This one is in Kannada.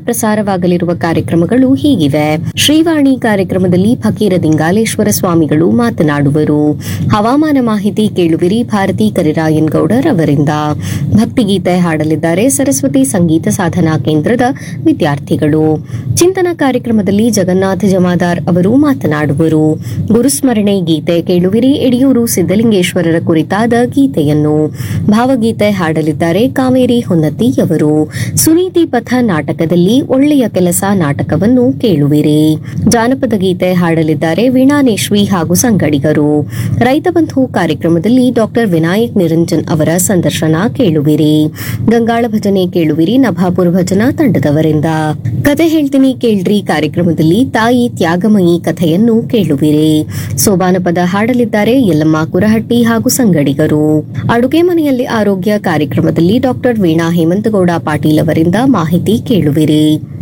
ಪ್ರಸಾರವಾಗಲಿರುವ ಕಾರ್ಯಕ್ರಮಗಳು ಹೀಗಿವೆ ಶ್ರೀವಾಣಿ ಕಾರ್ಯಕ್ರಮದಲ್ಲಿ ಫಕೀರ ದಿಂಗಾಲೇಶ್ವರ ಸ್ವಾಮಿಗಳು ಮಾತನಾಡುವರು ಹವಾಮಾನ ಮಾಹಿತಿ ಕೇಳುವಿರಿ ಭಾರತಿ ಕರಿರಾಯನ್ ಗೌಡರ್ ಅವರಿಂದ ಭಕ್ತಿಗೀತೆ ಹಾಡಲಿದ್ದಾರೆ ಸರಸ್ವತಿ ಸಂಗೀತ ಸಾಧನಾ ಕೇಂದ್ರದ ವಿದ್ಯಾರ್ಥಿಗಳು ಚಿಂತನ ಕಾರ್ಯಕ್ರಮದಲ್ಲಿ ಜಗನ್ನಾಥ ಜಮಾದಾರ್ ಅವರು ಮಾತನಾಡುವರು ಗುರುಸ್ಮರಣೆ ಗೀತೆ ಕೇಳುವಿರಿ ಯಡಿಯೂರು ಸಿದ್ದಲಿಂಗೇಶ್ವರರ ಕುರಿತಾದ ಗೀತೆಯನ್ನು ಭಾವಗೀತೆ ಹಾಡಲಿದ್ದಾರೆ ಕಾವೇರಿ ಹೊನ್ನತಿ ಅವರು ಸುನೀತಿ ಪಥ ನಾಟಕದಲ್ಲಿ ಒಳ್ಳೆಯ ಕೆಲಸ ನಾಟಕವನ್ನು ಕೇಳುವಿರಿ ಜಾನಪದ ಗೀತೆ ಹಾಡಲಿದ್ದಾರೆ ವೀಣಾನೇಶ್ವಿ ಹಾಗೂ ಸಂಗಡಿಗರು ರೈತ ಬಂಧು ಕಾರ್ಯಕ್ರಮದಲ್ಲಿ ಡಾಕ್ಟರ್ ವಿನಾಯಕ್ ನಿರಂಜನ್ ಅವರ ಸಂದರ್ಶನ ಕೇಳುವಿರಿ ಗಂಗಾಳ ಭಜನೆ ಕೇಳುವಿರಿ ನಭಾಪುರ ಭಜನಾ ತಂಡದವರಿಂದ ಕತೆ ಹೇಳ್ತೀನಿ ಕೇಳ್ರಿ ಕಾರ್ಯಕ್ರಮದಲ್ಲಿ ತಾಯಿ ತ್ಯಾಗಮಯಿ ಕಥೆಯನ್ನು ಕೇಳುವಿರಿ ಸೋಬಾನ ಪದ ಹಾಡಲಿದ್ದಾರೆ ಯಲ್ಲಮ್ಮ ಕುರಹಟ್ಟಿ ಹಾಗೂ ಸಂಗಡಿಗರು ಅಡುಗೆ ಮನೆಯಲ್ಲಿ ಆರೋಗ್ಯ ಕಾರ್ಯಕ್ರಮದಲ್ಲಿ ಡಾಕ್ಟರ್ ವೀಣಾ ಹೇಮಂತಗೌಡ ಪಾಟೀಲ್ ಅವರಿಂದ ಮಾಹಿತಿ ಕೇಳುವಿರಿ